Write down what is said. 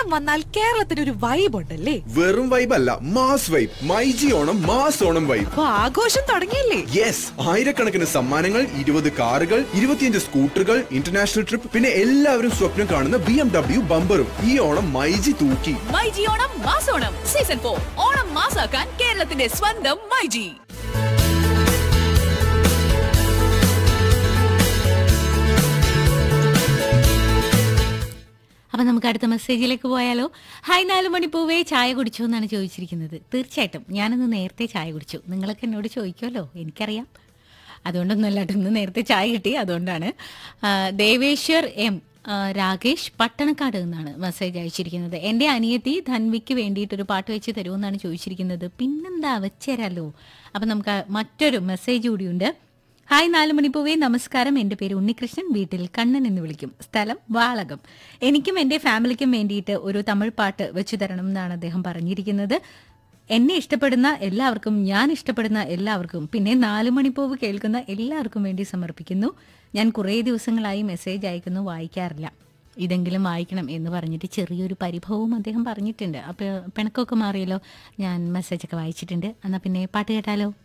ഓണം വന്നാൽ കേരളത്തിന് ഒരു വൈബ് ഉണ്ടല്ലേ വെറും വൈബ് അല്ല mass vibe myG Onam mass Onam vibe അപ്പൊ ആഘോഷം തുടങ്ങിയല്ലേ യെസ് ആയിരക്കണക്കിന് സമ്മാനങ്ങൾ ഇരുപത് കാറുകൾ ഇരുപത്തിയഞ്ച് സ്കൂട്ടറുകൾ ഇന്റർനാഷണൽ ട്രിപ്പ് പിന്നെ എല്ലാവരും സ്വപ്നം കാണുന്ന ബി എം ഡബ്ല്യു ബമ്പറും ഈ ഓണം മൈജി തൂക്കി മൈജി ഓണം മാസോണം സീസൺ ഫോർ ഓണം മാസാക്കാൻ കേരളത്തിന്റെ സ്വന്തം മൈജി അപ്പം നമുക്ക് അടുത്ത മെസ്സേജിലേക്ക് പോയാലോ ഹായ് നാല് മണിപ്പൂവേ ചായ കുടിച്ചോ എന്നാണ് ചോദിച്ചിരിക്കുന്നത് തീർച്ചയായിട്ടും ഞാനിന്ന് നേരത്തെ ചായ കുടിച്ചു നിങ്ങളൊക്കെ എന്നോട് ചോദിക്കുമല്ലോ എനിക്കറിയാം അതുകൊണ്ടൊന്നുമല്ല കേട്ടോ ഇന്ന് നേരത്തെ ചായ കിട്ടി അതുകൊണ്ടാണ് ആ, ദേവേശ്വർ എം ആ, രാകേഷ് പട്ടണക്കാട് എന്നാണ് മെസ്സേജ് അയച്ചിരിക്കുന്നത് എൻ്റെ അനിയത്തി ധൻവിക്ക് വേണ്ടിയിട്ടൊരു പാട്ട് വെച്ച് തരുമെന്നാണ് ചോദിച്ചിരിക്കുന്നത് പിന്നെന്താ വെച്ചേരാലോ അപ്പം നമുക്ക് മറ്റൊരു മെസ്സേജ് കൂടിയുണ്ട് ഹായ് നാല് മണിപ്പൂവേ നമസ്കാരം എൻ്റെ പേര് ഉണ്ണികൃഷ്ണൻ വീട്ടിൽ കണ്ണൻ എന്ന് വിളിക്കും സ്ഥലം വാളകം എനിക്കും എൻ്റെ ഫാമിലിക്കും വേണ്ടിയിട്ട് ഒരു തമിഴ് പാട്ട് വെച്ചു തരണം എന്നാണ് അദ്ദേഹം പറഞ്ഞിരിക്കുന്നത് എന്നെ ഇഷ്ടപ്പെടുന്ന എല്ലാവർക്കും ഞാൻ ഇഷ്ടപ്പെടുന്ന എല്ലാവർക്കും പിന്നെ നാല് മണിപ്പൂവ് കേൾക്കുന്ന എല്ലാവർക്കും വേണ്ടി സമർപ്പിക്കുന്നു ഞാൻ കുറേ ദിവസങ്ങളായി മെസ്സേജ് അയക്കുന്നു വായിക്കാറില്ല ഇതെങ്കിലും വായിക്കണം എന്ന് പറഞ്ഞിട്ട് ചെറിയൊരു പരിഭവവും അദ്ദേഹം പറഞ്ഞിട്ടുണ്ട് അപ്പോൾ പിണക്കമൊക്കെ മാറിയല്ലോ ഞാൻ മെസ്സേജൊക്കെ വായിച്ചിട്ടുണ്ട് എന്നാൽ പിന്നെ പാട്ട് കേട്ടാലോ